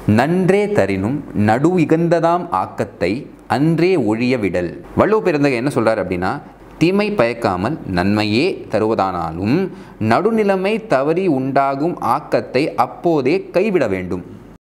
நன்றே தரினும் நடு இகந்ததாம் ஆக்கத்தை அன்றே ஒழிய விடல் வள்ளுவ பிறந்தக என்ன சொல்றார் அப்படின்னா தீமை பயக்காமல் நன்மையே தருவதானாலும் நடுநிலைமை தவறி உண்டாகும் ஆக்கத்தை அப்போதே கைவிட வேண்டும்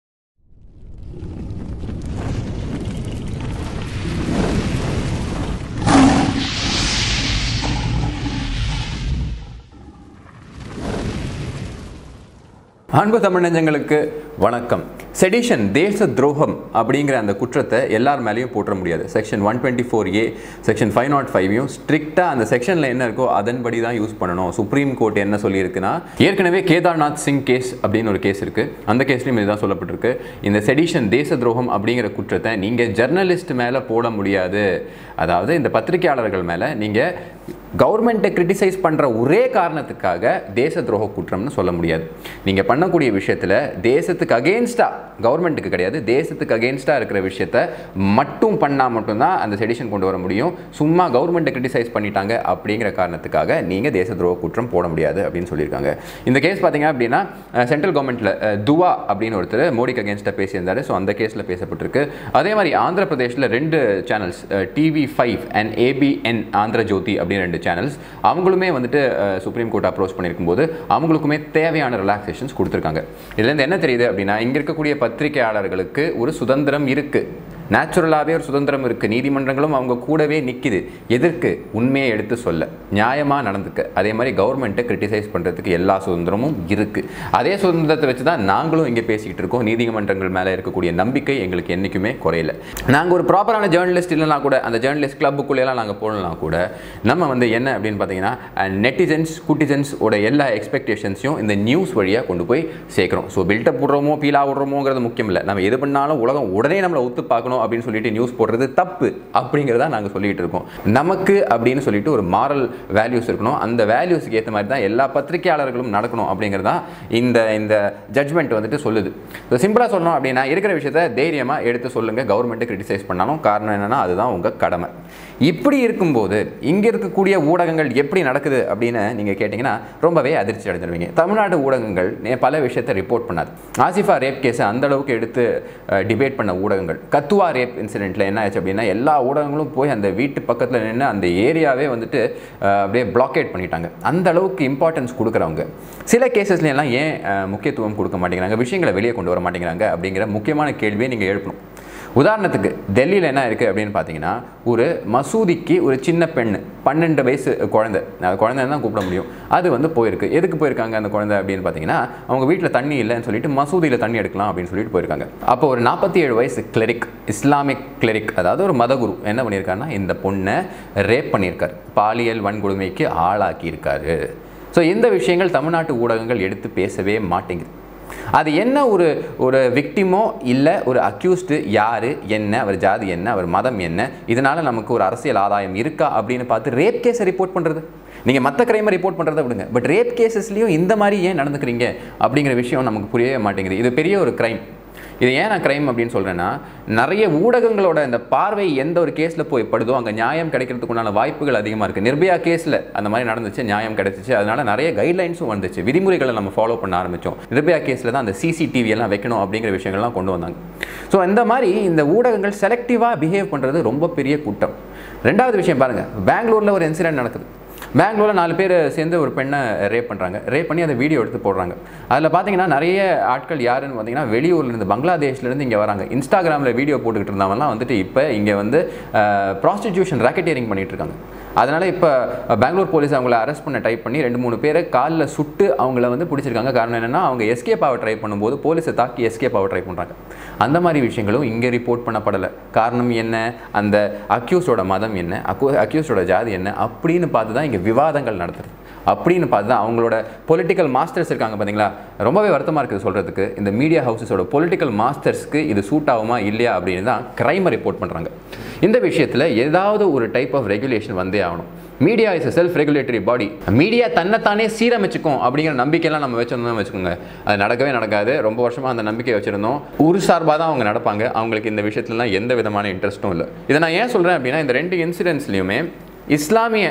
அன்பு தமிழஞ்சங்களுக்கு வணக்கம் செடிஷன் தேச துரோகம் அப்படிங்கிற அந்த குற்றத்தை எல்லார் மேலேயும் போட்டுற முடியாது section one twenty four A section five not ஃபைவையும் ஸ்ட்ரிக்டாக அந்த செக்ஷனில் என்ன இருக்கோ அதன்படி தான் யூஸ் பண்ணணும் சுப்ரீம் கோர்ட் என்ன சொல்லியிருக்குன்னா ஏற்கனவே கேதார்நாத் சிங் கேஸ் அப்படின்னு ஒரு கேஸ் இருக்குது அந்த கேஸ்லையும் இதுதான் சொல்லப்பட்டிருக்கு இந்த செடிஷன் தேச துரோகம் அப்படிங்கிற குற்றத்தை நீங்கள் ஜெர்னலிஸ்ட் மேலே போட முடியாது அதாவது இந்த பத்திரிகையாளர்கள் மேலே நீங்கள் கவர்மெண்ட்டை கிரிட்டிசைஸ் பண்ணுற ஒரே காரணத்துக்காக தேச துரோக குற்றம்னு சொல்ல முடியாது நீங்கள் பண்ணக்கூடிய விஷயத்தில் தேசத்துக்கு அகெயின்ஸ்டாக கவர்மெண்ட்டுக்கு கிடையாது தேசத்துக்கு அகெயின்ஸ்டாக இருக்கிற விஷயத்த மட்டும் பண்ணால் மட்டும்தான் அந்த செடிஷன் கொண்டு வர முடியும் சும்மா கவர்மெண்ட்டை கிரிட்டிசைஸ் பண்ணிட்டாங்க அப்படிங்கிற காரணத்துக்காக நீங்கள் தேச துரோக குற்றம் போட முடியாது அப்படின்னு சொல்லியிருக்காங்க இந்த கேஸ் பார்த்தீங்க அப்படின்னா சென்ட்ரல் கவர்மெண்ட்டில் துவா அப்படின்னு ஒருத்தர் மோடிக்கு அகேன்ஸ்டாக பேசியிருந்தார் ஸோ அந்த கேஸில் பேசப்பட்டிருக்கு அதே மாதிரி ஆந்திர பிரதேஷில் ரெண்டு channels TV five and ABN Andhra Jyothi அப்படின்னு ரெண்டு சேனல்ஸ் அவங்களுமே வந்துட்டு சுப்ரீம் கோர்ட் அப்ரோச் பண்ணியிருக்கும் போது அவங்களுக்குமே தேவையான ரிலாக்ஸேஷன்ஸ் கொடுத்துருக்காங்க இதுலேருந்து என்ன தெரியுது அப்படின்னா இங்கே இருக்கக்கூடிய பத்திரிகையாளர்களுக்கு ஒரு சுதந்திரம் இருக்குது நேச்சுரலாகவே ஒரு சுதந்திரம் இருக்குது நீதிமன்றங்களும் அவங்க கூடவே நிற்கிது எதற்கு உண்மையை எடுத்து சொல்ல நியாயமாக நடந்துக்க அதே மாதிரி கவர்மெண்ட்டை கிரிட்டிசைஸ் பண்ணுறதுக்கு எல்லா சுதந்திரமும் இருக்குது அதே சுதந்திரத்தை வச்சு தான் நாங்களும் இங்கே பேசிக்கிட்டு இருக்கோம் நீதிமன்றங்கள் மேலே இருக்கக்கூடிய நம்பிக்கை எங்களுக்கு என்றைக்குமே குறையல நாங்கள் ஒரு ப்ராப்பரான ஜேர்னலிஸ்ட் இல்லைனா கூட அந்த ஜேர்னலிஸ்ட் கிளப்புக்குள்ளேலாம் நாங்கள் போடலாம் கூட நம்ம வந்து என்ன அப்படின்னு பார்த்தீங்கன்னா நெட்டிசன்ஸ் குட்டிசன்ஸ் ஓட எல்லா எக்ஸ்பெக்டேஷன்ஸையும் இந்த நியூஸ் வழியாக கொண்டு போய் சேர்க்குறோம் ஸோ பில்டப் விடுறோமோ பீலா விடுறோமோங்கிறது முக்கியம் இல்லை நம்ம எது பண்ணாலும் உலகம் உடனே நம்மளை ஒத்து பார்க்கணும் அப்படின்னு சொல்லிட்டு நியூஸ் போடுறது தப்பு அப்படிங்கிறத நாங்கள் சொல்லிட்டு இருக்கோம் நமக்கு அப்படின்னு சொல்லிட்டு ஒரு மாரல் வேல்யூஸ் இருக்கணும் அந்த வேல்யூஸ்க்கு ஏற்ற மாதிரி தான் எல்லா பத்திரிகையாளர்களும் நடக்கணும் அப்படிங்கிறதா இந்த இந்த ஜட்மெண்ட் வந்துட்டு சொல்லுது ஸோ சிம்பிளாக சொல்லணும் அப்படின்னா இருக்கிற விஷயத்த தைரியமாக எடுத்து சொல்லுங்கள் கவர்மெண்ட்டை கிரிட்டிசைஸ் பண்ணாலும் காரணம் என்னென்னா அதுதான் உங்கள் கடமை இப்படி இருக்கும்போது இங்கே இருக்கக்கூடிய ஊடகங்கள் எப்படி நடக்குது அப்படின்னு நீங்கள் கேட்டிங்கன்னா ரொம்பவே அதிர்ச்சி அடைஞ்சிருவீங்க தமிழ்நாடு ஊடகங்கள் பல விஷயத்தை ரிப்போர்ட் பண்ணாது ஆசிஃபா ரேப் கேஸை அந்த அளவுக்கு எடுத்து டிபேட் பண்ண ஊடகங்கள் கத்துவா ரேப் இன்சிடெண்ட்டில் என்ன ஆச்சு அப்படின்னா எல்லா ஊடகங்களும் போய் அந்த வீட்டு பக்கத்தில் நின்று அந்த ஏரியாவே வந்துட்டு அப்படியே பிளாக்கேட் பண்ணிட்டாங்க அந்த அளவுக்கு இம்பார்ட்டன்ஸ் கொடுக்குறவங்க சில கேசஸ்ல எல்லாம் ஏன் முக்கியத்துவம் கொடுக்க மாட்டேங்கிறாங்க விஷயங்களை வெளியே கொண்டு வர மாட்டேங்கிறாங்க அப்படிங்கிற முக்கியமான கேள்வியை நீங்கள் எழுப்பணும் உதாரணத்துக்கு டெல்லியில் என்ன இருக்குது அப்படின்னு பார்த்தீங்கன்னா ஒரு மசூதிக்கு ஒரு சின்ன பெண் பன்னெண்டு வயசு குழந்தை குழந்தை தான் கூப்பிட முடியும் அது வந்து போயிருக்கு எதுக்கு போயிருக்காங்க அந்த குழந்தை அப்படின்னு பார்த்தீங்கன்னா அவங்க வீட்டில் தண்ணி இல்லைன்னு சொல்லிட்டு மசூதியில் தண்ணி எடுக்கலாம் அப்படின்னு சொல்லிட்டு போயிருக்காங்க அப்போ ஒரு நாற்பத்தி ஏழு வயசு கிளரிக் இஸ்லாமிக் கிளரிக் அதாவது ஒரு மதகுரு என்ன பண்ணியிருக்காருன்னா இந்த பொண்ணை ரேப் பண்ணியிருக்காரு பாலியல் வன்கொடுமைக்கு ஆளாக்கியிருக்காரு ஸோ இந்த விஷயங்கள் தமிழ்நாட்டு ஊடகங்கள் எடுத்து பேசவே மாட்டேங்குது அது என்ன ஒரு ஒரு விக்டிமோ இல்லை ஒரு அக்யூஸ்டு யார் என்ன அவர் ஜாதி என்ன அவர் மதம் என்ன இதனால் நமக்கு ஒரு அரசியல் ஆதாயம் இருக்கா அப்படின்னு பார்த்து ரேப் கேஸை ரிப்போர்ட் பண்ணுறது நீங்கள் மற்ற கிரைமை ரிப்போர்ட் பண்ணுறதை விடுங்க பட் ரேப் கேசஸ்லையும் இந்த மாதிரி ஏன் நடந்துக்கிறீங்க அப்படிங்கிற விஷயம் நமக்கு புரியவே மாட்டேங்குது இது பெரிய ஒரு கிரைம் இது ஏன் நான் கிரைம் அப்படின்னு சொல்கிறேன்னா நிறைய ஊடகங்களோட இந்த பார்வை எந்த ஒரு கேஸில் போய் படுதோ அங்கே நியாயம் கிடைக்கிறதுக்குண்டான வாய்ப்புகள் அதிகமாக இருக்குது நிர்பயா கேஸில் அந்த மாதிரி நடந்துச்சு நியாயம் கிடைச்சிச்சு அதனால நிறைய கைட்லைன்ஸும் வந்துச்சு விதிமுறைகளை நம்ம ஃபாலோ பண்ண ஆரம்பித்தோம் நிர்பயா கேஸில் தான் அந்த சிசிடிவி எல்லாம் வைக்கணும் அப்படிங்கிற விஷயங்கள்லாம் கொண்டு வந்தாங்க ஸோ இந்த மாதிரி இந்த ஊடகங்கள் செலக்டிவாக பிஹேவ் பண்ணுறது ரொம்ப பெரிய குற்றம் ரெண்டாவது விஷயம் பாருங்கள் பெங்களூரில் ஒரு இன்சிடென்ட் நடக்குது பெங்களூரில் நாலு பேர் சேர்ந்து ஒரு பெண்ணை ரேப் பண்ணுறாங்க ரேப் பண்ணி அதை வீடியோ எடுத்து போடுறாங்க அதில் பார்த்தீங்கன்னா நிறைய ஆட்கள் யாருன்னு பார்த்தீங்கன்னா வெளியூர்லேருந்து பங்களாதேஷ்லேருந்து இங்கே வராங்க இன்ஸ்டாகிராமில் வீடியோ போட்டுக்கிட்டு இருந்தவங்கலாம் வந்துட்டு இப்போ இங்கே வந்து ப்ராஸ்டிடியூஷன் ராக்கெட்டியரிங் பண்ணிகிட்டு இருக்காங்க அதனால் இப்போ பெங்களூர் போலீஸ் அவங்கள அரெஸ்ட் பண்ண டைப் பண்ணி ரெண்டு மூணு பேரை காலில் சுட்டு அவங்கள வந்து பிடிச்சிருக்காங்க காரணம் என்னென்னா அவங்க எஸ்கேப் ஆக ட்ரை பண்ணும்போது போலீஸை தாக்கி எஸ்கேப் ஆக ட்ரை பண்ணுறாங்க அந்த மாதிரி விஷயங்களும் இங்கே ரிப்போர்ட் பண்ணப்படலை காரணம் என்ன அந்த அக்யூஸோட மதம் என்ன அக்யூ அக்யூஸோட ஜாதி என்ன அப்படின்னு பார்த்து தான் இங்கே விவாதங்கள் நடத்துறது அப்படின்னு பார்த்து தான் அவங்களோட பொலிட்டிக்கல் மாஸ்டர்ஸ் இருக்காங்க பார்த்தீங்களா ரொம்பவே வருத்தமாக இருக்குது சொல்கிறதுக்கு இந்த மீடியா ஹவுசஸோட பொலிட்டிக்கல் மாஸ்டர்ஸ்க்கு இது சூட் ஆகுமா இல்லையா அப்படின்னு தான் கிரைமை ரிப்போர்ட் பண்ணுறாங்க இந்த விஷயத்தில் ஏதாவது ஒரு டைப் ஆஃப் ரெகுலேஷன் வந்தே ஆகணும் media is self regulatory body media தன்னைத்தானே சீரமைச்சுக்கும் அப்படிங்கிற நம்பிக்கையெல்லாம் நம்ம வச்சிருந்தோம் வச்சுக்கோங்க அது நடக்கவே நடக்காது ரொம்ப வருஷமாக அந்த நம்பிக்கை வச்சுருந்தோம் ஒரு சார்பாக தான் அவங்க நடப்பாங்க அவங்களுக்கு இந்த விஷயத்துலலாம் எந்த விதமான இன்ட்ரெஸ்ட்டும் இல்லை இதை நான் ஏன் சொல்கிறேன் அப்படின்னா இந்த ரெண்டு இன்சிடென்ட்ஸ்லையுமே இஸ்லாமிய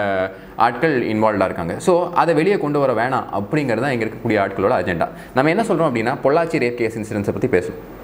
ஆட்கள் இன்வால்வ்டாக இருக்காங்க ஸோ அதை வெளியே கொண்டு வர வேணாம் அப்படிங்கிறது தான் இங்கே இருக்கக்கூடிய ஆட்களோட அஜெண்டா நம்ம என்ன சொல்கிறோம் அப்படின்னா பொள்ளாச்சி ரேப் கேஸ் இன்சிடென்ட்ஸை பற்றி பேசுவோம்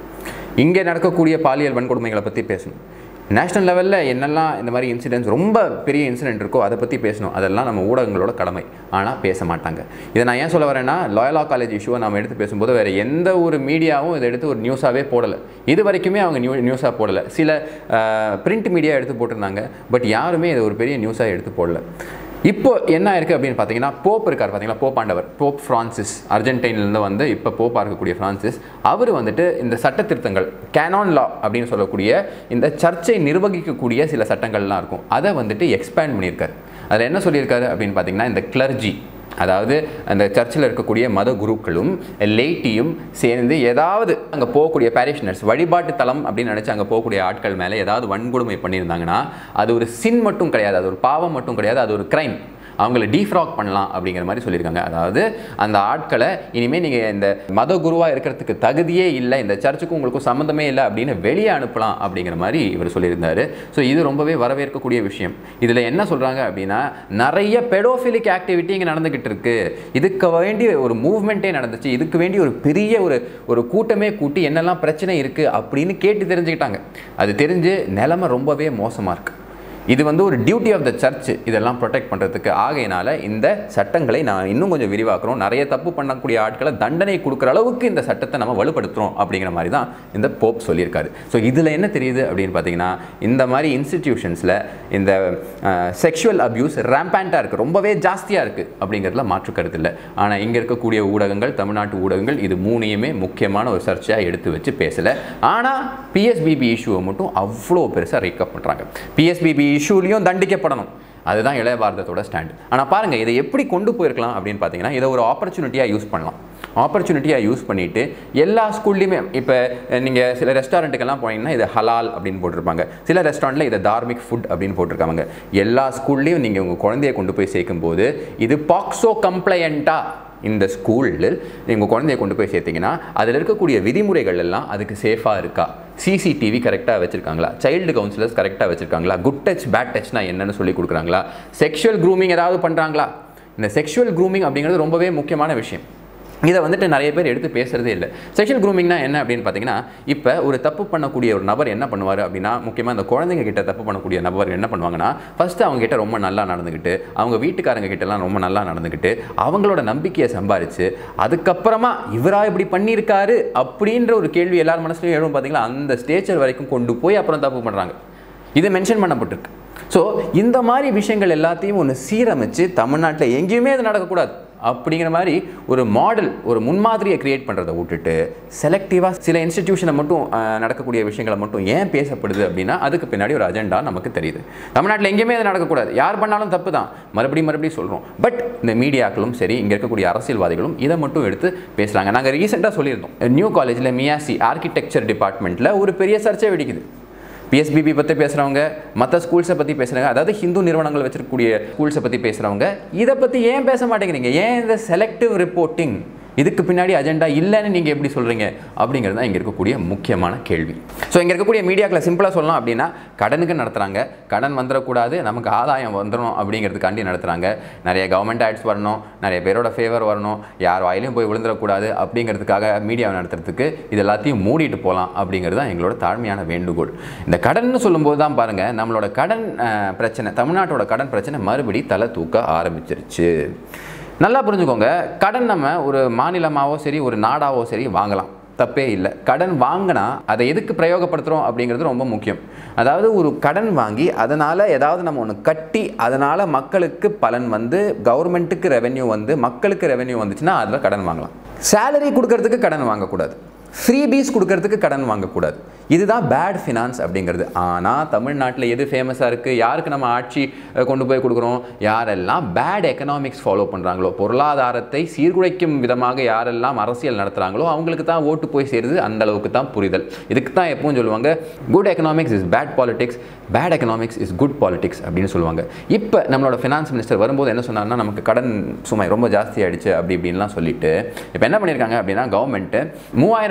இங்கே நடக்கக்கூடிய பாலியல் வன்கொடுமைகளை பற்றி பேசணும் நேஷனல் லெவலில் என்னெல்லாம் இந்த மாதிரி இன்சிடென்ட்ஸ் ரொம்ப பெரிய இன்சிடென்ட் இருக்கோ அதை பற்றி பேசணும் அதெல்லாம் நம்ம ஊடகங்களோட கடமை ஆனால் பேச மாட்டாங்க இதை நான் ஏன் சொல்ல வரேன்னா லாயலா காலேஜ் இஷ்யூவை நம்ம எடுத்து பேசும்போது வேறு எந்த ஒரு மீடியாவும் இதை எடுத்து ஒரு நியூஸாகவே போடலை இது வரைக்குமே அவங்க நியூ நியூஸாக போடலை சில பிரிண்ட் மீடியா எடுத்து போட்டிருந்தாங்க பட் யாருமே இதை ஒரு பெரிய நியூஸாக எடுத்து போடல இப்போ என்ன இருக்குது அப்படின்னு பார்த்தீங்கன்னா போப் இருக்கார் பார்த்தீங்களா போப் ஆண்டவர் போப் ஃப்ரான்சிஸ் அர்ஜென்டைன்லேருந்து வந்து இப்போ போப்பாக இருக்கக்கூடிய ஃப்ரான்சிஸ் அவர் வந்துட்டு இந்த சட்ட திருத்தங்கள் கேனான் லா அப்படின்னு சொல்லக்கூடிய இந்த சர்ச்சை நிர்வகிக்கக்கூடிய சில சட்டங்கள்லாம் இருக்கும் அதை வந்துட்டு எக்ஸ்பேண்ட் பண்ணியிருக்காரு அதில் என்ன சொல்லியிருக்காரு அப்படின்னு பார்த்தீங்கன்னா இந்த கிளர்ஜி அதாவது அந்த சர்ச்சில் இருக்கக்கூடிய மத குருக்களும் லேட்டியும் சேர்ந்து ஏதாவது அங்கே போகக்கூடிய பேரிஷனர்ஸ் வழிபாட்டு தலம் அப்படின்னு நினச்சி அங்கே போகக்கூடிய ஆட்கள் மேலே ஏதாவது வன்கொடுமை பண்ணியிருந்தாங்கன்னா அது ஒரு சின் மட்டும் கிடையாது அது ஒரு பாவம் மட்டும் கிடையாது அது ஒரு கிரைம் அவங்கள டீஃப்ராக் பண்ணலாம் அப்படிங்கிற மாதிரி சொல்லியிருக்காங்க அதாவது அந்த ஆட்களை இனிமேல் நீங்கள் இந்த மத குருவாக இருக்கிறதுக்கு தகுதியே இல்லை இந்த சர்ச்சுக்கும் உங்களுக்கும் சம்மந்தமே இல்லை அப்படின்னு வெளியே அனுப்பலாம் அப்படிங்கிற மாதிரி இவர் சொல்லியிருந்தார் ஸோ இது ரொம்பவே வரவேற்கக்கூடிய விஷயம் இதில் என்ன சொல்கிறாங்க அப்படின்னா நிறைய பெடோஃபிலிக் ஆக்டிவிட்டி இங்கே நடந்துக்கிட்டு இருக்கு இதுக்கு வேண்டி ஒரு மூவ்மெண்ட்டே நடந்துச்சு இதுக்கு வேண்டி ஒரு பெரிய ஒரு ஒரு கூட்டமே கூட்டி என்னெல்லாம் பிரச்சனை இருக்குது அப்படின்னு கேட்டு தெரிஞ்சுக்கிட்டாங்க அது தெரிஞ்சு நிலைமை ரொம்பவே மோசமாக இருக்குது இது வந்து ஒரு டியூட்டி ஆஃப் த சர்ச் இதெல்லாம் ப்ரொடெக்ட் பண்ணுறதுக்கு ஆகையினால இந்த சட்டங்களை நான் இன்னும் கொஞ்சம் விரிவாக்குறோம் நிறைய தப்பு பண்ணக்கூடிய ஆட்களை தண்டனை கொடுக்குற அளவுக்கு இந்த சட்டத்தை நம்ம வலுப்படுத்துகிறோம் அப்படிங்கிற மாதிரி தான் இந்த போப் சொல்லியிருக்காரு ஸோ இதில் என்ன தெரியுது அப்படின்னு பார்த்தீங்கன்னா இந்த மாதிரி இன்ஸ்டிடியூஷன்ஸில் இந்த செக்ஷுவல் அப்யூஸ் ரேம்பேண்ட்டாக இருக்குது ரொம்பவே ஜாஸ்தியாக இருக்குது அப்படிங்கிறதுல மாற்று கருத்து இல்லை ஆனால் இங்கே இருக்கக்கூடிய ஊடகங்கள் தமிழ்நாட்டு ஊடகங்கள் இது மூணையுமே முக்கியமான ஒரு சர்ச்சையாக எடுத்து வச்சு பேசலை ஆனால் பிஎஸ்பிபி இஷ்யூவை மட்டும் அவ்வளோ பெருசாக ரேக்கப் பண்ணுறாங்க பிஎஸ்பிபி இஷ்யூலையும் தண்டிக்கப்படணும் அதுதான் இளைய பாரதத்தோட ஸ்டாண்ட் ஆனால் பாருங்கள் இதை எப்படி கொண்டு போயிருக்கலாம் அப்படின்னு பார்த்தீங்கன்னா இதை ஒரு ஆப்பர்ச்சுனிட்டியாக யூஸ் பண்ணலாம் ஆப்பர்ச்சுனிட்டியாக யூஸ் பண்ணிவிட்டு எல்லா ஸ்கூல்லையுமே இப்போ நீங்கள் சில ரெஸ்டாரண்ட்டுக்கெல்லாம் போனீங்கன்னா இது ஹலால் அப்படின்னு போட்டிருப்பாங்க சில ரெஸ்டாரண்ட்டில் இதை தார்மிக் ஃபுட் அப்படின்னு போட்டிருக்காங்க எல்லா ஸ்கூல்லையும் நீங்கள் உங்கள் குழந்தைய கொண்டு போய் சேர்க்கும்போது இது பாக்ஸோ கம்ப்ளையண்ட்டாக இந்த ஸ்கூலில் நீங்கள் குழந்தைய கொண்டு போய் சேர்த்தீங்கன்னா அதில் இருக்கக்கூடிய விதிமுறைகள் எல்லாம் அதுக்கு சேஃபாக இருக்கா சிசிடிவி கரெக்டாக வச்சுருக்காங்களா சைல்டு கவுன்சிலர்ஸ் கரெக்டாக வச்சுருக்காங்களா குட் டச் பேட் டச்னா என்னன்னு சொல்லி கொடுக்குறாங்களா செக்ஷுவல் க்ரூமிங் ஏதாவது பண்ணுறாங்களா இந்த செக்ஷுவல் க்ரூமிங் அப்படிங்கிறது ரொம்பவே முக்கியமான விஷயம் இதை வந்துட்டு நிறைய பேர் எடுத்து பேசுகிறதே இல்லை செக்ஷுவல் க்ரூமிங்னா என்ன அப்படின்னு பார்த்தீங்கன்னா இப்போ ஒரு தப்பு பண்ணக்கூடிய ஒரு நபர் என்ன பண்ணுவார் அப்படின்னா முக்கியமாக இந்த குழந்தைங்க கிட்ட தப்பு பண்ணக்கூடிய நபர் என்ன பண்ணுவாங்கன்னா ஃபஸ்ட்டு அவங்க கிட்ட ரொம்ப நல்லா நடந்துக்கிட்டு அவங்க வீட்டுக்காரங்க கிட்டலாம் ரொம்ப நல்லா நடந்துக்கிட்டு அவங்களோட நம்பிக்கையை சம்பாரித்து அதுக்கப்புறமா இவரா இப்படி பண்ணியிருக்காரு அப்படின்ற ஒரு கேள்வி எல்லார் மனசுலையும் எழும் பார்த்தீங்களா அந்த ஸ்டேச்சர் வரைக்கும் கொண்டு போய் அப்புறம் தப்பு பண்ணுறாங்க இது மென்ஷன் பண்ணப்பட்டிருக்கு ஸோ இந்த மாதிரி விஷயங்கள் எல்லாத்தையும் ஒன்று சீரமைச்சு தமிழ்நாட்டில் எங்கேயுமே அது நடக்கக்கூடாது அப்படிங்கிற மாதிரி ஒரு மாடல் ஒரு முன்மாதிரியை கிரியேட் பண்ணுறதை விட்டுட்டு செலக்டிவாக சில இன்ஸ்டிடியூஷனை மட்டும் அஹ், நடக்கக்கூடிய விஷயங்களை மட்டும் ஏன் பேசப்படுது அப்படின்னா அதுக்கு பின்னாடி ஒரு அஜெண்டா நமக்கு தெரியுது தமிழ்நாட்டில் எங்கேயுமே அது நடக்கக்கூடாது யார் பண்ணாலும் தப்பு தான் மறுபடியும் மறுபடியும் சொல்கிறோம் பட் இந்த மீடியாக்களும் சரி இங்கே இருக்கக்கூடிய அரசியல்வாதிகளும் இதை மட்டும் எடுத்து பேசுகிறாங்க நாங்கள் ரீசெண்டாக சொல்லியிருந்தோம் நியூ காலேஜில் மியாசி ஆர்கிடெக்சர் டிபார்ட்மெண்ட்டில் ஒரு பெரிய சர்ச்சை வெடிக்குது பிஎஸ்பிபி பற்றி பேசுகிறவங்க மற்ற ஸ்கூல்ஸை பற்றி பேசுகிறாங்க அதாவது ஹிந்து நிறுவனங்கள் வச்சிருக்கக்கூடிய ஸ்கூல்ஸை பற்றி பேசுகிறவங்க இதை பற்றி ஏன் பேச மாட்டேங்கிறீங்க ஏன் இந்த செலக்டிவ் ரிப்போர்ட்டிங் இதுக்கு பின்னாடி அஜெண்டா இல்லைன்னு நீங்கள் எப்படி சொல்கிறீங்க அப்படிங்கிறது தான் இங்கே இருக்கக்கூடிய முக்கியமான கேள்வி ஸோ இங்கே இருக்கக்கூடிய மீடியாக்களை சிம்பிளாக சொல்லலாம் அப்படின்னா கடனுக்கு நடத்துகிறாங்க கடன் வந்துடக்கூடாது நமக்கு ஆதாயம் வந்துடும் அப்படிங்கிறதுக்காண்டி நடத்துகிறாங்க நிறைய கவர்மெண்ட் ஆட்ஸ் வரணும் நிறைய பேரோட ஃபேவர் வரணும் யார் வாயிலையும் போய் விழுந்துடக்கூடாது அப்படிங்கிறதுக்காக மீடியாவை நடத்துறதுக்கு இது எல்லாத்தையும் மூடிட்டு போகலாம் அப்படிங்கிறது தான் எங்களோட தாழ்மையான வேண்டுகோள் இந்த கடன்னு சொல்லும்போது தான் பாருங்கள் நம்மளோட கடன் அஹ், பிரச்சனை தமிழ்நாட்டோட கடன் பிரச்சனை மறுபடி தலை தூக்க ஆரம்பிச்சிருச்சு நல்லா புரிஞ்சுக்கோங்க கடன் நம்ம ஒரு மாநிலமாவோ சரி ஒரு நாடாவோ சரி வாங்கலாம் தப்பே இல்லை கடன் வாங்கினா அதை எதுக்கு பிரயோகப்படுத்துகிறோம் அப்படிங்கிறது ரொம்ப முக்கியம் அதாவது ஒரு கடன் வாங்கி அதனால் ஏதாவது நம்ம ஒன்று கட்டி அதனால் மக்களுக்கு பலன் வந்து கவர்மெண்ட்டுக்கு ரெவென்யூ வந்து மக்களுக்கு ரெவென்யூ வந்துச்சுன்னா அதில் கடன் வாங்கலாம் சேலரி கொடுக்கறதுக்கு கடன் வாங்கக்கூடாது ஃப்ரீபீஸ் கொடுக்கறதுக்கு கடன் வாங்கக்கூடாது இதுதான் பேட் ஃபினான்ஸ் அப்படிங்கிறது ஆனால் தமிழ்நாட்டில் எது ஃபேமஸாக இருக்குது யாருக்கு நம்ம ஆட்சி அஹ், கொண்டு போய் கொடுக்குறோம் யாரெல்லாம் பேட் எக்கனாமிக்ஸ் ஃபாலோ பண்ணுறாங்களோ பொருளாதாரத்தை சீர்குலைக்கும் விதமாக யாரெல்லாம் அரசியல் நடத்துகிறாங்களோ அவங்களுக்கு தான் ஓட்டு போய் சேருது அந்த அளவுக்கு தான் புரிதல் இதுக்கு தான் எப்பவும் சொல்லுவாங்க good economics is bad politics bad economics is good politics அப்படின்னு சொல்லுவாங்க இப்போ நம்மளோட ஃபினான்ஸ் மினிஸ்டர் வரும்போது என்ன சொன்னாங்கன்னா நமக்கு கடன் சுமை ரொம்ப ஜாஸ்தி ஆயிடுச்சு அப்படி இப்படின்லாம் சொல்லிட்டு இப்போ என்ன பண்ணியிருக்காங்க அப்படின்னா கவர்மெண்ட்டு மூவாயிரம்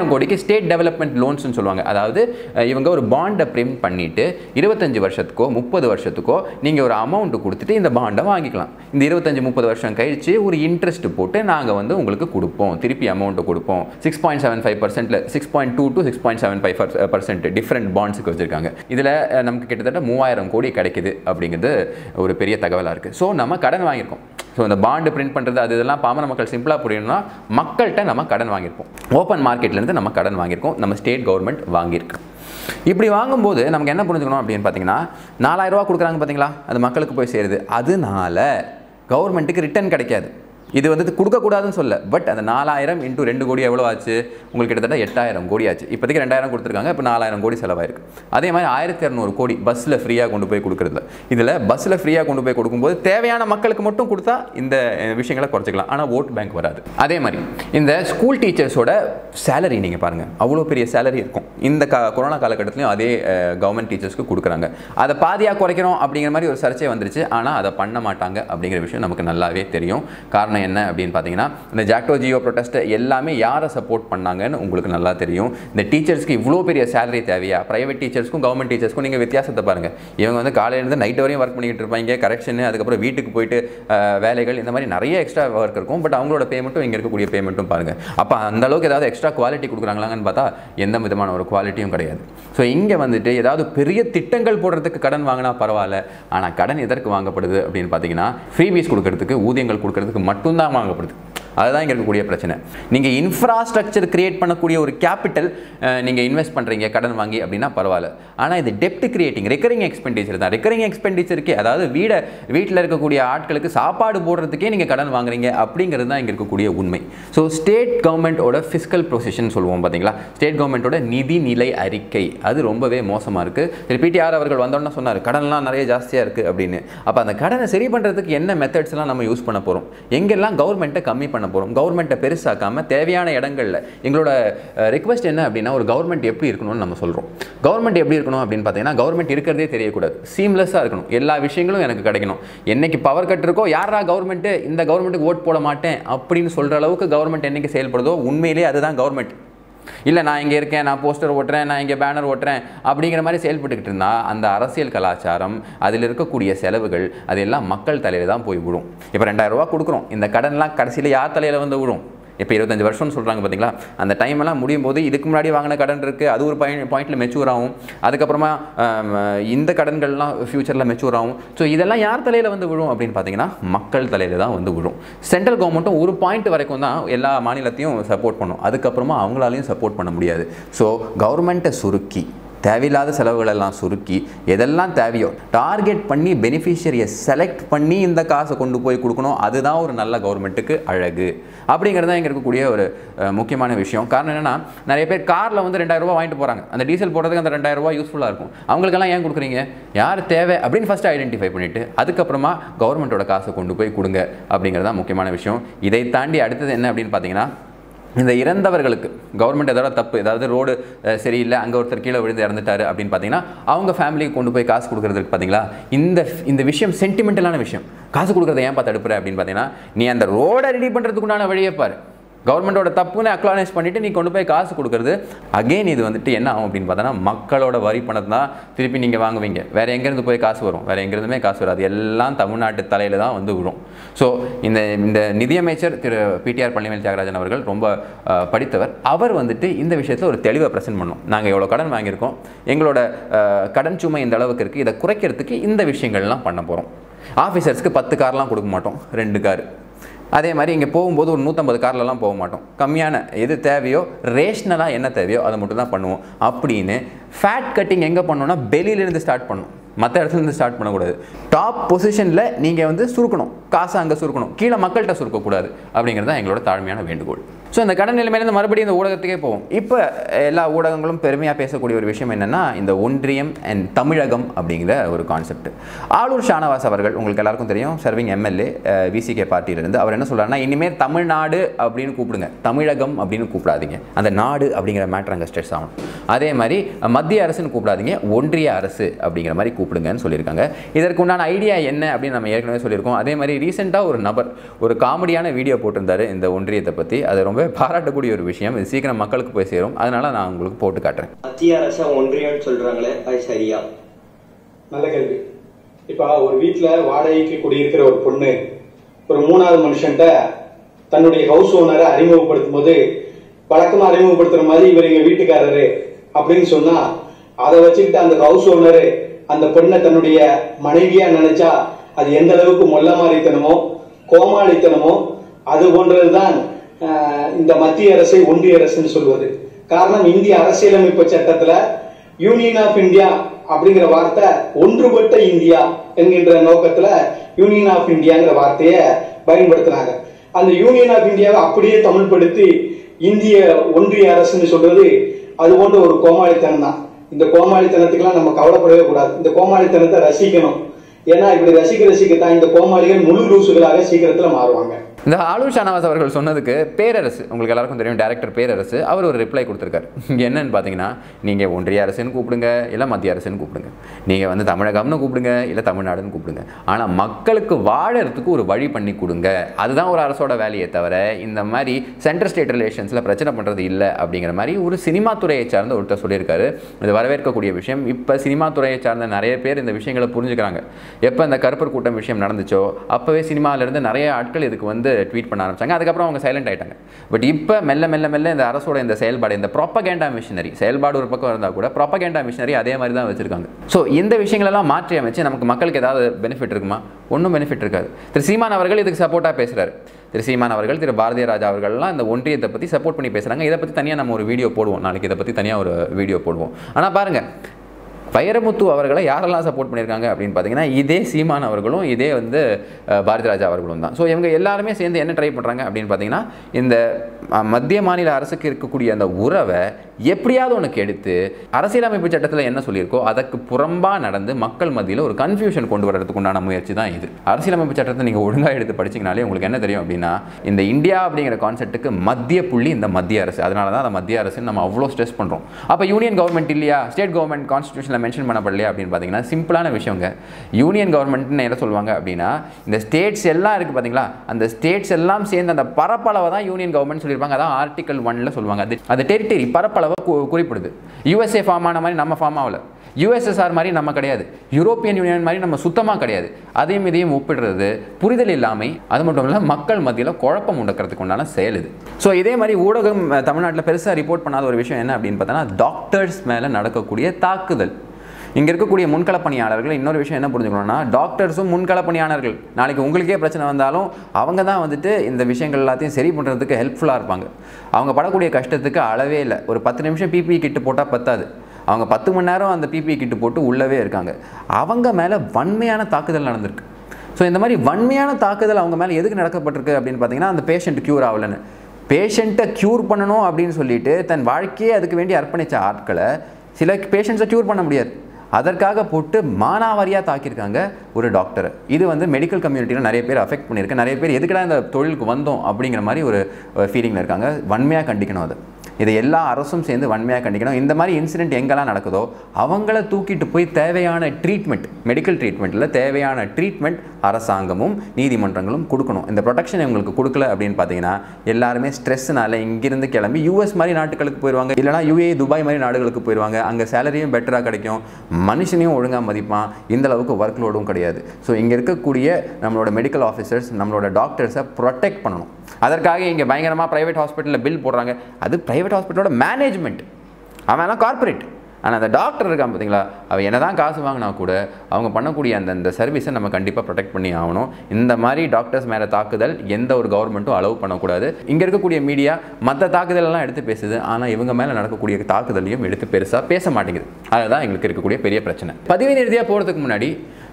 மூவாயிரம் கோடிக்கு ஸ்டேட் டெவலப்மெண்ட் லோன்ஸ்னு சொல்லுவாங்க அதாவது அஹ், இவங்க ஒரு பாண்டை பிரிண்ட் பண்ணிட்டு இருபத்தஞ்சு வருஷத்துக்கோ முப்பது வருஷத்துக்கோ நீங்கள் ஒரு அமௌண்ட் கொடுத்துட்டு இந்த பாண்டை வாங்கிக்கலாம் இந்த இருபத்தஞ்சு முப்பது வருஷம் கழிச்சு ஒரு இன்ட்ரெஸ்ட் போட்டு நாங்கள் வந்து உங்களுக்கு கொடுப்போம் திருப்பி அமௌண்ட்டு கொடுப்போம் சிக்ஸ் பாயிண்ட் செவன் ஃபைவ் பர்சன்ட்ல six point two to six point seven five percent different பாண்ட்ஸுக்கு வச்சிருக்காங்க இதில் நமக்கு கிட்டத்தட்ட மூவாயிரம் கோடி கிடைக்குது அப்படிங்கிறது ஒரு பெரிய தகவலாக இருக்குது ஸோ நம்ம கடன் வாங்கியிருக்கோம் ஸோ இந்த பாண்டு பிரிண்ட் பண்ணுறது அது இதெல்லாம் பாமர மக்கள் சிம்பிளாக புரியணும்னா மக்கள்கிட்ட நம்ம கடன் வாங்கியிருப்போம் ஓப்பன் மார்க்கெட்லேருந்து நம்ம கடன் வாங்கியிருக்கோம் நம்ம ஸ்டேட் கவர்மெண்ட் வாங்கியிருக்கு இப்படி வாங்கும்போது நமக்கு என்ன புரிஞ்சுக்கணும் அப்படின்னு பார்த்தீங்கன்னா நாலாயிரம் ரூபா கொடுக்குறாங்க பார்த்தீங்களா அது மக்களுக்கு போய் சேருது அதனால கவர்மெண்ட்டுக்கு ரிட்டர்ன் கிடைக்காது இது வந்து கொடுக்கக்கூடாதுன்னு சொல்ல பட் அந்த நாலாயிரம் இன்ட்டு ரெண்டு கோடி எவ்வளோ ஆச்சு உங்களுக்கு கிட்டத்தட்ட எட்டாயிரம் கோடி ஆச்சு இப்போதைக்கு ரெண்டாயிரம் கொடுத்துருக்காங்க இப்போ நாலாயிரம் கோடி செலவாயிருக்கு அதே மாதிரி ஆயிரத்தி இரநூறு கோடி பஸ்ஸில் ஃப்ரீயாக கொண்டு போய் கொடுக்குறதுல இதில் பஸ்ஸில் ஃப்ரீயாக கொண்டு போய் கொடுக்கும்போது தேவையான மக்களுக்கு மட்டும் கொடுத்தா இந்த அஹ், விஷயங்களை குறைச்சிக்கலாம் ஆனால் ஓட் பேங்க் வராது அதே மாதிரி இந்த ஸ்கூல் டீச்சர்ஸோட சேலரி நீங்கள் பாருங்கள் அவ்வளோ பெரிய சேலரி இருக்கும் இந்த கா கொரோனா காலகட்டத்திலையும் அதே கவர்மெண்ட் டீச்சர்ஸ்க்கு கொடுக்குறாங்க அதை பாதியாக குறைக்கிறோம் அப்படிங்கிற மாதிரி ஒரு சர்ச்சை வந்துருச்சு ஆனால் அதை பண்ண மாட்டாங்க அப்படிங்கிற விஷயம் நமக்கு நல்லாவே தெரியும் காரணம் என்ன அப்படின்னு பார்த்தீங்கன்னா இந்த ஜாக்டோ ஜியோ ப்ரொட்டஸ்ட்டை எல்லாமே யாரை சப்போர்ட் பண்ணாங்கன்னு உங்களுக்கு நல்லா தெரியும் இந்த டீச்சர்ஸ்க்கு இவ்வளோ பெரிய சேலரி தேவையா ப்ரைவேட் டீச்சர்ஸ்க்கும் கவர்மெண்ட் டீச்சர்ஸ்க்கும் நீங்கள் வித்தியாசத்தை பாருங்கள் இவங்க வந்து காலையிலேருந்து நைட் வரையும் ஒர்க் பண்ணிக்கிட்டு இருப்பாங்க கரெக்ஷன் அதுக்கப்புறம் வீட்டுக்கு போயிட்டு அஹ், வேலைகள் இந்த மாதிரி நிறைய எக்ஸ்ட்ரா ஒர்க் இருக்கும் பட் அவங்களோட பேமெண்ட்டும் இங்கே இருக்கக்கூடிய பேமெண்ட்டும் பாருங்கள் அப்போ அந்த அளவுக்கு ஏதாவது எக்ஸ்ட்ரா குவாலிட்டி கொடுக்குறாங்களான்னு பார்த்தா எந்த விதமான ஒரு குவாலிட்டியும் கிடையாது ஸோ இங்கே வந்துட்டு ஏதாவது பெரிய திட்டங்கள் போடுறதுக்கு கடன் வாங்கினா பரவாயில்ல ஆனால் கடன் எதற்கு வாங்கப்படுது அப்படின்னு பார்த்தீங்கன்னா ஃப்ரீபீஸ் கொடுக்கறதுக்கு ஊதியங்கள் கொடுக்கறதுக்கு மட்டும்தான் வாங்கப்படுது அதுதான் இங்கே இருக்கக்கூடிய பிரச்சனை நீங்கள் இன்ஃப்ராஸ்ட்ரக்சர் கிரியேட் பண்ணக்கூடிய ஒரு கேபிட்டல் நீங்கள் இன்வெஸ்ட் பண்ணுறீங்க கடன் வாங்கி அப்படின்னா பரவாயில்ல ஆனால் இது டெப்ட் கிரியேட்டிங் ரெக்கரிங் எக்ஸ்பெண்டிச்சர் தான் ரெக்கரிங் எக்ஸ்பெண்டிச்சருக்கே அதாவது வீடை வீட்டில் இருக்கக்கூடிய ஆட்களுக்கு சாப்பாடு போடுறதுக்கே நீங்கள் கடன் வாங்குறீங்க அப்படிங்கிறது தான் இங்கே இருக்கக்கூடிய உண்மை ஸோ ஸ்டேட் கவர்மெண்ட்டோட ஃபிஸ்கல் ப்ரொசிஷன் சொல்லுவோம் பார்த்தீங்களா ஸ்டேட் கவர்மெண்ட்டோட நிதி நிலை அறிக்கை அது ரொம்பவே மோசமாக இருக்குது திரு பிடிஆர் அவர்கள் வந்தோன்னே சொன்னார் கடன்லாம் நிறைய ஜாஸ்தியாக இருக்குது அப்படின்னு அப்போ அந்த கடனை சரி பண்ணுறதுக்கு என்ன மெத்தட்ஸ்லாம் நம்ம யூஸ் பண்ண போகிறோம் எங்கெல்லாம் கவர்மெண்ட்டை கம்மி பண்ண போகிறோம் கவர்மெண்ட்டை பெருசாக்காமல் தேவையான இடங்களில் எங்களோட ரிக்வெஸ்ட் என்ன அப்படின்னா ஒரு கவர்மெண்ட் எப்படி இருக்கணும்னு நம்ம சொல்கிறோம் கவர்மெண்ட் எப்படி இருக்கணும் அப்படின்னு பார்த்தீங்கன்னா கவர்மெண்ட் இருக்கிறதே தெரியக்கூடாது சீம்லெஸ்ஸாக இருக்கணும் எல்லா விஷயங்களும் எனக்கு கிடைக்கணும் என்னைக்கு பவர் கட் இருக்கோ யாரா கவர்மெண்ட்டு இந்த கவர்மெண்ட்டுக்கு ஓட் போட மாட்டேன் அப்படின்னு சொல்கிற அளவுக்கு கவர்மெண்ட் என்னைக்கு செயல்படுதோ உண்மையிலே அதுதான் கவர்மெண்ட் இல்லை நான் இங்கே இருக்கேன் நான் போஸ்டர் ஓட்டுறேன் நான் இங்கே பேனர் ஓட்டுறேன் அப்படிங்கிற மாதிரி செயல்பட்டுக்கிட்டு இருந்தால் அந்த அரசியல் கலாச்சாரம் அதில் இருக்கக்கூடிய செலவுகள் அதெல்லாம் மக்கள் தலையில் தான் போய் விழும் இப்போ ரெண்டாயிரம் ரூபா கொடுக்குறோம் இந்த கடன்லாம் கடைசியில் யார் தலையில் வந்து விழும் இப்போ இருபத்தஞ்சு வருஷம்னு சொல்கிறாங்க பார்த்தீங்களா அந்த டைம் எல்லாம் முடியும் போது இதுக்கு முன்னாடி வாங்கின கடன் இருக்குது அது ஒரு பாயிண்ட் பாயிண்டில் மெச்சூர் ஆகும் அதுக்கப்புறமா ஆம், இந்த கடன்கள்லாம் ஃப்யூச்சரில் மெச்சூர் ஆகும் ஸோ இதெல்லாம் யார் தலையில் வந்து விழும் அப்படின்னு பார்த்தீங்கன்னா மக்கள் தலையில் தான் வந்து விழும் சென்ட்ரல் கவர்மெண்ட்டும் ஒரு பாயிண்ட் வரைக்கும் தான் எல்லா மாநிலத்தையும் சப்போர்ட் பண்ணும் அதுக்கப்புறமா அவங்களாலையும் சப்போர்ட் பண்ண முடியாது ஸோ கவர்மெண்ட்டை சுருக்கி தேவையில்லாத செலவுகளெல்லாம் சுருக்கி எதெல்லாம் தேவையோ டார்கெட் பண்ணி பெனிஃபிஷியரியை செலக்ட் பண்ணி இந்த காசை கொண்டு போய் கொடுக்கணும் அதுதான் ஒரு நல்ல கவர்மெண்ட்டுக்கு அழகு அப்படிங்கிறது தான் இங்கே இருக்கக்கூடிய ஒரு அஹ், முக்கியமான விஷயம் காரணம் என்னன்னா நிறைய பேர் காரில் வந்து ரெண்டாயிரம் ரூபாய் வாங்கிட்டு போகிறாங்க அந்த டீசல் போடுறதுக்கு அந்த ரெண்டாயிரம் ரூபாய் யூஸ்ஃபுல்லாக இருக்கும் அவங்களுக்கெல்லாம் ஏன் கொடுக்குறீங்க யார் தேவை அப்படின்னு ஃபஸ்ட்டு ஐடென்டிஃபை பண்ணிவிட்டு அதுக்கப்புறமா கவர்மெண்ட்டோட காசை கொண்டு போய் கொடுங்க அப்படிங்கிறது தான் முக்கியமான விஷயம் இதை தாண்டி அடுத்தது என்ன அப்படின்னு பார்த்தீங்கன்னா இந்த இறந்தவர்களுக்கு கவர்மெண்ட் எதோட தப்பு ஏதாவது ரோடு அஹ், சரியில்லை அங்கே ஒருத்தர் கீழே விழுந்து இறந்துட்டாரு அப்படின்னு பார்த்தீங்கன்னா அவங்க ஃபேமிலிக்கு கொண்டு போய் காசு கொடுக்குறதுக்கு பார்த்தீங்களா இந்த இந்த விஷயம் சென்டிமெண்டலான விஷயம் காசு கொடுக்குறத ஏன் பார்த்து தடுப்புற அப்படின்னு பார்த்தீங்கன்னா நீ அந்த ரோடை ரெடி பண்ணுறதுக்கு உண்டான வழியை பாரு கவர்மெண்ட்டோட தப்புன்னு அக்னாலேஜ் பண்ணிட்டு நீ கொண்டு போய் காசு கொடுக்குறது அகைன் இது வந்துட்டு என்ன ஆகும் அப்படின்னு பார்த்தோன்னா மக்களோட வரி பணத்தை தான் திருப்பி நீங்கள் வாங்குவீங்க வேற எங்கேருந்து போய் காசு வரும் வேற எங்கேருந்துமே காசு வராது எல்லாம் தமிழ்நாட்டு தலையில தான் வந்து விழும் ஸோ இந்த இந்த நிதியமைச்சர் திரு பிடிஆர் பழனிவேல் தியாகராஜன் அவர்கள் ரொம்ப அஹ், படித்தவர் அவர் வந்துட்டு இந்த விஷயத்தில் ஒரு தெளிவை ப்ரெசென்ட் பண்ணோம் நாங்கள் எவ்வளோ கடன் வாங்கியிருக்கோம் எங்களோட அஹ், கடன் சுமை இந்த அளவுக்கு இருக்குது இதை குறைக்கிறதுக்கு இந்த விஷயங்கள்லாம் பண்ண போகிறோம் ஆஃபீஸர்ஸ்க்கு பத்து கார்லாம் கொடுக்க மாட்டோம் ரெண்டு கார் அதே மாதிரி இங்கே போகும்போது ஒரு நூற்றம்பது கார்லலாம் போக மாட்டோம் கம்மியான எது தேவையோ ரேஷ்னலாக என்ன தேவையோ அதை மட்டும் தான் பண்ணுவோம் அப்படின்னு ஃபேட் கட்டிங் எங்கே பண்ணோம்னா வெளியிலேருந்து ஸ்டார்ட் பண்ணணும் மற்ற இடத்துலேருந்து ஸ்டார்ட் பண்ணக்கூடாது டாப் பொசிஷனில் நீங்கள் வந்து சுருக்கணும் காசை அங்கே சுருக்கணும் கீழே மக்கள்கிட்ட சுருக்கக்கூடாது அப்படிங்கிறது தான் எங்களோட தாழ்மையான வேண்டுகோள் ஸோ இந்த கடன் நிலைமையிலேருந்து மறுபடியும் இந்த ஊடகத்துக்கே போவோம் இப்போ எல்லா ஊடகங்களும் பெருமையாக பேசக்கூடிய ஒரு விஷயம் என்னென்னா இந்த ஒன்றியம் அண்ட் தமிழகம் அப்படிங்கிற ஒரு கான்செப்ட் ஆளூர் ஷானவாஸ் அவர்கள் உங்களுக்கு எல்லாருக்கும் தெரியும் சர்விங் எம்எல்ஏ விசிகே பார்ட்டியிலிருந்து அவர் என்ன சொல்றாருன்னா இனிமேல் தமிழ்நாடு அப்படின்னு கூப்பிடுங்க தமிழகம் அப்படின்னு கூப்பிடாதீங்க அந்த நாடு அப்படிங்கிற மேட்டர் அங்கே ஸ்ட்ரெஸ் ஆகணும் அதே மாதிரி மத்திய அரசுன்னு கூப்பிடாதீங்க ஒன்றிய அரசு அப்படிங்கிற மாதிரி கூப்பிடுங்க கூப்பிடுங்கன்னு சொல்லியிருக்காங்க இதற்கு உண்டான ஐடியா என்ன அப்படின்னு நம்ம ஏற்கனவே சொல்லியிருக்கோம் அதே மாதிரி ரீசெண்டாக ஒரு நபர் ஒரு காமெடியான வீடியோ போட்டிருந்தாரு இந்த ஒன்றியத்தை பற்றி அது ரொம்ப பாராட்டக்கூடிய ஒரு விஷயம் இது சீக்கிரம் மக்களுக்கு போய் சேரும் அதனால நான் உங்களுக்கு போட்டு காட்டுறேன் மத்திய அரச ஒன்றியம்னு சொல்றாங்களே அது சரியா நல்ல கேள்வி இப்ப ஒரு வீட்ல வாடகைக்கு குடியிருக்கிற ஒரு பொண்ணு ஒரு மூணாவது மனுஷன்ட்ட தன்னுடைய ஹவுஸ் ஓனரை அறிமுகப்படுத்தும் போது வழக்கமா அறிமுகப்படுத்துற மாதிரி இவர் எங்க வீட்டுக்காரரு அப்படின்னு சொன்னா அதை வச்சுக்கிட்டு அந்த ஹவுஸ் ஓனரு அந்த பெண்ணை தன்னுடைய மனைவியா நினைச்சா அது எந்த அளவுக்கு மொல்ல மாறித்தனமோ கோமாளித்தனமோ அது போன்றதுதான் ஆஹ், இந்த மத்திய அரசை ஒன்றிய அரசுன்னு சொல்வது காரணம் இந்திய அரசியலமைப்பு சட்டத்துல யூனியன் ஆஃப் இந்தியா அப்படிங்கிற வார்த்தை ஒன்றுபட்ட இந்தியா என்கின்ற நோக்கத்துல யூனியன் ஆஃப் இந்தியாங்கிற வார்த்தையை பயன்படுத்தினாங்க அந்த யூனியன் ஆஃப் இந்தியாவை அப்படியே தமிழ்படுத்தி இந்திய ஒன்றிய அரசுன்னு சொல்றது அது போன்ற ஒரு கோமாளித்தனம் தான் இந்த கோமாளித்தனத்துக்கெல்லாம் நம்ம கவலைப்படவே கூடாது இந்த கோமாளித்தனத்தை ரசிக்கணும் ஏன்னா இப்படி ரசிக்க ரசிக்கத்தான் இந்த கோமாளிகள் முழு லூசுகளாக சீக்கிரத்துல மாறுவாங்க இந்த ஆலூர் ஷானவாஸ் அவர்கள் சொன்னதுக்கு பேரரசு உங்களுக்கு எல்லாருக்கும் தெரியும் டேரக்டர் பேரரசு அவர் ஒரு ரிப்ளை கொடுத்துருக்காரு இங்கே என்னன்னு பார்த்தீங்கன்னா நீங்கள் ஒன்றிய அரசுன்னு கூப்பிடுங்க இல்லை மத்திய அரசுன்னு கூப்பிடுங்க நீங்கள் வந்து தமிழகம்னு கூப்பிடுங்க இல்லை தமிழ்நாடுன்னு கூப்பிடுங்க ஆனால் மக்களுக்கு வாழறதுக்கு ஒரு வழி பண்ணி கொடுங்க அதுதான் ஒரு அரசோட வேலையே தவிர இந்த மாதிரி சென்ட்ரல் ஸ்டேட் ரிலேஷன்ஸில் பிரச்சனை பண்ணுறது இல்லை அப்படிங்கிற மாதிரி ஒரு சினிமா துறையை சார்ந்த ஒருத்தர் சொல்லியிருக்காரு இது வரவேற்கக்கூடிய விஷயம் இப்போ சினிமா துறையை சார்ந்த நிறைய பேர் இந்த விஷயங்களை புரிஞ்சுக்கிறாங்க எப்போ இந்த கருப்பர் கூட்டம் விஷயம் நடந்துச்சோ அப்போவே சினிமாவிலேருந்து நிறைய ஆட்கள் இதுக்கு வந்து ட்வீட் பண்ண ஆரம்பிச்சாங்க அதுக்கப்புறம் அவங்க சைலண்ட் ஆயிட்டாங்க பட் இப்போ மெல்ல மெல்ல மெல்ல இந்த அரசோட இந்த செயல்பாடு இந்த ப்ராப்பகேண்டா மிஷினரி செயல்பாடு ஒரு பக்கம் இருந்தால் கூட ப்ராப்பகேண்டா மிஷினரி அதே மாதிரி தான் வச்சிருக்காங்க ஸோ இந்த விஷயங்களெல்லாம் மாற்றி அமைச்சு நமக்கு மக்களுக்கு ஏதாவது பெனிஃபிட் இருக்குமா ஒன்றும் பெனிஃபிட் இருக்காது திரு சீமான் அவர்கள் இதுக்கு சப்போர்ட்டாக பேசுகிறாரு திரு சீமான் அவர்கள் திரு பாரதிய ராஜா அவர்கள்லாம் இந்த ஒன்றியத்தை பற்றி சப்போர்ட் பண்ணி பேசுகிறாங்க இதை பற்றி தனியாக நம்ம ஒரு வீடியோ போடுவோம் நாளைக்கு இதை பற்றி தனியாக ஒரு வீடியோ போடுவோம் ஆனால் பாருங்கள் வைரமுத்து அவர்களை யாரெல்லாம் சப்போர்ட் பண்ணியிருக்காங்க அப்படின்னு பார்த்தீங்கன்னா இதே சீமான் அவர்களும் இதே வந்து அஹ், பாரதி ராஜா அவர்களும் தான் ஸோ இவங்க எல்லாருமே சேர்ந்து என்ன ட்ரை பண்ணுறாங்க அப்படின்னு பார்த்தீங்கன்னா இந்த அஹ், மத்திய மாநில அரசுக்கு இருக்கக்கூடிய அந்த உறவை எப்படியாவது ஒன்று கெடுத்து அரசியலமைப்பு சட்டத்தில் என்ன சொல்லியிருக்கோ அதற்கு புறம்பாக நடந்து மக்கள் மத்தியில் ஒரு கன்ஃபியூஷன் கொண்டு வரதுக்கு உண்டான முயற்சி தான் இது அரசியலமைப்பு சட்டத்தை நீங்கள் ஒழுங்காக எடுத்து படிச்சீங்கனாலே உங்களுக்கு என்ன தெரியும் அப்படின்னா இந்த இந்தியா அப்படிங்கிற கான்செப்ட்டுக்கு மத்திய புள்ளி இந்த மத்திய அரசு அதனால தான் அந்த மத்திய அரசு நம்ம அவ்வளோ ஸ்ட்ரெஸ் பண்ணுறோம் அப்போ யூனியன் கவர்மெண்ட் இல்லையா ஸ்டேட் கவர்மெண்ட் கான்ஸ்டியூஷனில் மென்ஷன் பண்ணப்படலையா அப்படின்னு பார்த்தீங்கன்னா சிம்பிளான விஷயங்க யூனியன் கவர்மெண்ட்னு என்ன சொல்லுவாங்க அப்படின்னா இந்த ஸ்டேட்ஸ் எல்லாம் இருக்குது பார்த்தீங்களா அந்த ஸ்டேட்ஸ் எல்லாம் சேர்ந்து அந்த பரப்பளவை தான் யூனியன் கவர்மெண்ட் சொல்லியிருப்பாங்க அதான் ஆர்டிகல் ஒன்ல சொல்லுவாங்க அது அது டெரிட்டரி பரப்பளவை கு- குறிப்பிடுது யூஎஸ்ஏ ஃபார்ம் ஆன மாதிரி நம்ம ஃபார்ம் ஆகல யூஎஸ்எஸ்ஆர் மாதிரி நம்ம கிடையாது யூரோப்பியன் யூனியன் மாதிரி நம்ம சுத்தமாக கிடையாது அதையும் இதையும் ஒப்பிடுறது புரிதல் இல்லாமை அது மட்டும் இல்லை மக்கள் மத்தியில் குழப்பம் உண்டாக்குறதுக்கு உண்டான செயல் இது ஸோ இதே மாதிரி ஊடகம் அஹ், தமிழ்நாட்டில் பெருசாக ரிப்போர்ட் பண்ணாத ஒரு விஷயம் என்ன அப்படின்னு பார்த்தோன்னா டாக்டர்ஸ் மேலே நடக்கக்கூடிய தாக்குதல் இங்கே இருக்கக்கூடிய முன்கள பணியாளர்கள் இன்னொரு விஷயம் என்ன புரிஞ்சுக்கணும்னா டாக்டர்ஸும் முன்கள பணியாளர்கள் நாளைக்கு உங்களுக்கே பிரச்சனை வந்தாலும் அவங்க தான் வந்துட்டு இந்த விஷயங்கள் எல்லாத்தையும் சரி பண்ணுறதுக்கு ஹெல்ப்ஃபுல்லாக இருப்பாங்க அவங்க படக்கூடிய கஷ்டத்துக்கு அளவே இல்லை ஒரு பத்து நிமிஷம் பிபி கிட்டு போட்டால் பத்தாது அவங்க பத்து மணி நேரம் அந்த பிபி கிட்டு போட்டு உள்ளவே இருக்காங்க அவங்க மேலே வன்மையான தாக்குதல் நடந்திருக்கு ஸோ இந்த மாதிரி வன்மையான தாக்குதல் அவங்க மேலே எதுக்கு நடக்கப்பட்டிருக்கு அப்படின்னு பார்த்தீங்கன்னா அந்த பேஷண்ட் க்யூர் ஆகலைன்னு பேஷண்ட்டை க்யூர் பண்ணணும் அப்படின்னு சொல்லிட்டு தன் வாழ்க்கையே அதுக்கு வேண்டி அர்ப்பணித்த ஆட்களை சில பேஷண்ட்ஸை க்யூர் பண்ண முடியாது அதற்காக போட்டு மானாவாரியாக தாக்கியிருக்காங்க ஒரு டாக்டரை இது வந்து மெடிக்கல் கம்யூனிட்டியில் நிறைய பேர் அஃபெக்ட் பண்ணியிருக்கு நிறைய பேர் எதுக்குடா இந்த தொழிலுக்கு வந்தோம் அப்படிங்கிற மாதிரி ஒரு ஃபீலிங்கில் இருக்காங்க வன்மையாக கண்டிக்கணும் அது இதை எல்லா அரசும் சேர்ந்து வன்மையாக கண்டிக்கணும் இந்த மாதிரி இன்சிடென்ட் எங்கெல்லாம் நடக்குதோ அவங்கள தூக்கிட்டு போய் தேவையான ட்ரீட்மெண்ட் மெடிக்கல் ட்ரீட்மெண்ட்டில் தேவையான ட்ரீட்மெண்ட் அரசாங்கமும் நீதிமன்றங்களும் கொடுக்கணும் இந்த ப்ரொடெக்ஷன் இவங்களுக்கு கொடுக்கல அப்படின்னு பார்த்தீங்கன்னா எல்லாருமே ஸ்ட்ரெஸ்னால இங்கிருந்து கிளம்பி யூஎஸ் மாதிரி நாட்டுகளுக்கு போயிடுவாங்க இல்லைனா யூஏ துபாய் மாதிரி நாடுகளுக்கு போயிடுவாங்க அங்கே சேலரியும் பெட்டராக கிடைக்கும் மனுஷனையும் ஒழுங்காக மதிப்பான் இந்த அளவுக்கு ஒர்க் லோடும் கிடையாது ஸோ இங்கே இருக்கக்கூடிய நம்மளோட மெடிக்கல் ஆஃபீஸர்ஸ் நம்மளோட டாக்டர்ஸை ப்ரொடெக்ட் பண்ணணும் அதற்காக இங்கே பயங்கரமாக ப்ரைவேட் ஹாஸ்பிட்டலில் பில் போடுறாங்க அது ப்ரைவேட் ஹாஸ்பிட்டலோட மேனேஜ்மெண்ட் அவன் எல்லாம் கார்ப்பரேட் ஆனால் அந்த டாக்டர் இருக்கான் பார்த்தீங்களா அவன் என்ன தான் காசு வாங்கினா கூட அவங்க பண்ணக்கூடிய அந்த அந்த சர்வீஸை நம்ம கண்டிப்பாக ப்ரொடெக்ட் பண்ணி ஆகணும் இந்த மாதிரி டாக்டர்ஸ் மேலே தாக்குதல் எந்த ஒரு கவர்மெண்ட்டும் அலோவ் பண்ணக்கூடாது இங்கே இருக்கக்கூடிய மீடியா மற்ற தாக்குதல் எல்லாம் எடுத்து பேசுது ஆனால் இவங்க மேலே நடக்கக்கூடிய தாக்குதலையும் எடுத்து பெருசாக பேச மாட்டேங்குது அதுதான் எங்களுக்கு இருக்கக்கூடிய பெரிய பிரச்சனை பதிவு ரீதியாக போகிறதுக்கு முன்னாடி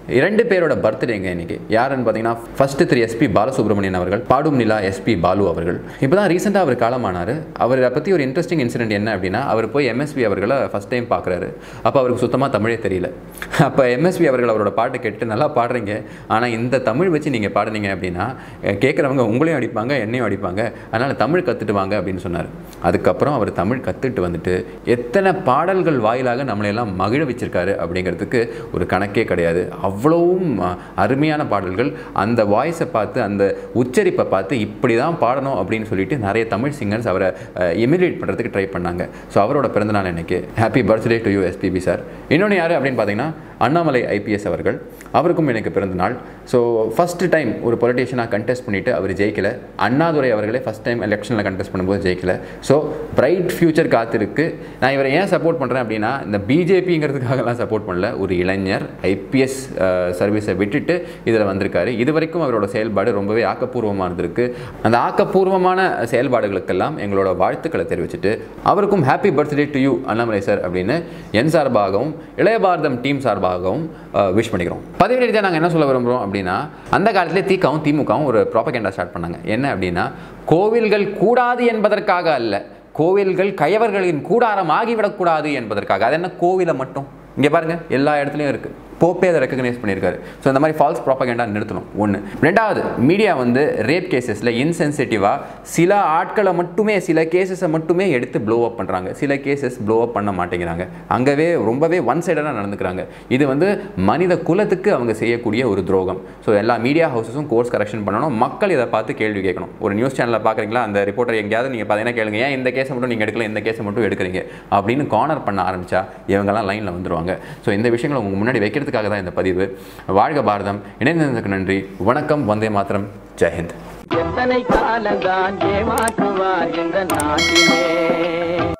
இரண்டு பேரோட பர்த்டேங்க இன்னைக்கு யாருன்னு பார்த்தீங்கன்னா ஃபர்ஸ்ட் திரு எஸ்பி பாலசுப்ரமணியன் அவர்கள் பாடும் நிலா எஸ்பி பாலு அவர்கள் இப்போ தான் ரீசெண்டாக அவர் காலமானார் அவரை பற்றி ஒரு இன்ட்ரெஸ்டிங் இன்சிடென்ட் என்ன அப்படின்னா அவர் போய் எம்எஸ்வி அவர்களை ஃபஸ்ட் டைம் பார்க்குறாரு அப்போ அவருக்கு சுத்தமாக தமிழே தெரியல அப்போ எம்எஸ்வி அவர்கள் அவரோட பாட்டை கேட்டு நல்லா பாடுறீங்க ஆனால் இந்த தமிழ் வச்சு நீங்கள் பாடுனீங்க அப்படின்னா கேட்குறவங்க உங்களையும் அடிப்பாங்க என்னையும் அடிப்பாங்க அதனால் தமிழ் கற்றுட்டு வாங்க அப்படின்னு சொன்னார் அதுக்கப்புறம் அவர் தமிழ் கற்றுட்டு வந்துட்டு எத்தனை பாடல்கள் வாயிலாக நம்மளையெல்லாம் மகிழ வச்சிருக்காரு அப்படிங்கிறதுக்கு ஒரு கணக்கே கிடையாது அவ்வளவும் அஹ், அருமையான பாடல்கள் அந்த வாய்ஸை பார்த்து அந்த உச்சரிப்பை பார்த்து இப்படி தான் பாடணும் அப்படின்னு சொல்லிட்டு நிறைய தமிழ் சிங்கர்ஸ் அவரை எமிலேட் பண்ணுறதுக்கு ட்ரை பண்ணாங்க ஸோ அவரோட பிறந்தநாள் இன்னைக்கு happy birthday to you SPB sir இன்னொன்று யார் அப்படின்னு பார்த்தீங்கன்னா அண்ணாமலை ஐபிஎஸ் அவர்கள் அவருக்கும் எனக்கு பிறந்த நாள் ஸோ ஃபஸ்ட்டு டைம் ஒரு பொலிட்டீஷியனாக கண்டெஸ்ட் பண்ணிவிட்டு அவர் ஜெயிக்கல அண்ணாதுரை அவர்களே ஃபஸ்ட் டைம் எலெக்ஷனில் கண்டெஸ்ட் பண்ணும்போது ஜெயிக்கல ஸோ பிரைட் ஃபியூச்சர் காத்திருக்கு நான் இவரை ஏன் சப்போர்ட் பண்ணுறேன் அப்படின்னா இந்த பிஜேபிங்கிறதுக்காகலாம் சப்போர்ட் பண்ணல ஒரு இளைஞர் ஐபிஎஸ் சர்வீஸை விட்டுட்டு இதில் வந்திருக்காரு இது வரைக்கும் அவரோட செயல்பாடு ரொம்பவே ஆக்கப்பூர்வமாக இருந்திருக்கு அந்த ஆக்கப்பூர்வமான செயல்பாடுகளுக்கெல்லாம் எங்களோட வாழ்த்துக்களை தெரிவிச்சுட்டு அவருக்கும் happy birthday to you Annamalai sir அப்படின்னு என் சார்பாகவும் இளைய பாரதம் டீம் சார்பாகவும் விஷ் பண்ணிக்கிறோம் பதவி ரீதியாக நாங்கள் என்ன சொல்ல விரும்புகிறோம் அப்படின்னா அந்த காலத்திலே திகவும் திமுகவும் ஒரு ப்ராபகேண்டா ஸ்டார்ட் பண்ணாங்க என்ன அப்படின்னா கோவில்கள் கூடாது என்பதற்காக அல்ல கோவில்கள் கயவர்களின் கூடாரம் ஆகிவிடக்கூடாது என்பதற்காக அது என்ன கோவிலை மட்டும் இங்கே பாருங்க எல்லா இடத்துலையும் இருக்குது போப்பே அதை ரெக்கக்னைஸ் பண்ணியிருக்காரு ஸோ இந்த மாதிரி ஃபால்ஸ் ப்ராப்பகேண்டா நிறுத்தணும் ஒன்று ரெண்டாவது மீடியா வந்து ரேப் கேசஸில் இன்சென்சிட்டிவாக சில ஆட்களை மட்டுமே சில கேசஸை மட்டுமே எடுத்து ப்ளோ அப் பண்ணுறாங்க சில கேசஸ் ப்ளோ அப் பண்ண மாட்டேங்கிறாங்க அங்கவே ரொம்பவே ஒன் சைடாக நடந்துக்கிறாங்க இது வந்து மனித குலத்துக்கு அவங்க செய்யக்கூடிய ஒரு துரோகம் ஸோ எல்லா மீடியா ஹவுசஸும் கோர்ஸ் கரெக்ஷன் பண்ணணும் மக்கள் இதை பார்த்து கேள்வி கேட்கணும் ஒரு நியூஸ் சேனலில் பார்க்குறீங்களா அந்த ரிப்போர்ட்டர் எங்கேயாவது நீங்கள் பார்த்தீங்கன்னா கேளுங்க ஏன் இந்த கேஸை மட்டும் நீங்கள் எடுக்கல இந்த கேஸை மட்டும் எடுக்கிறீங்க அப்படின்னு கார்னர் பண்ண ஆரம்பிச்சா இவங்கெல்லாம் லைனில் வந்துருவாங்க ஸோ இந்த விஷயங்களை உங்க முன்னாடி வைக்கிறதுக்காக தான் இந்த பதிவு வாழ்க பாரதம் இணைந்ததுக்கு நன்றி வணக்கம் வந்தே மாத்திரம் ஜெயஹிந்த் எத்தனை காலந்தான் ஏமாற்றுவார் இந்த நாட்டிலே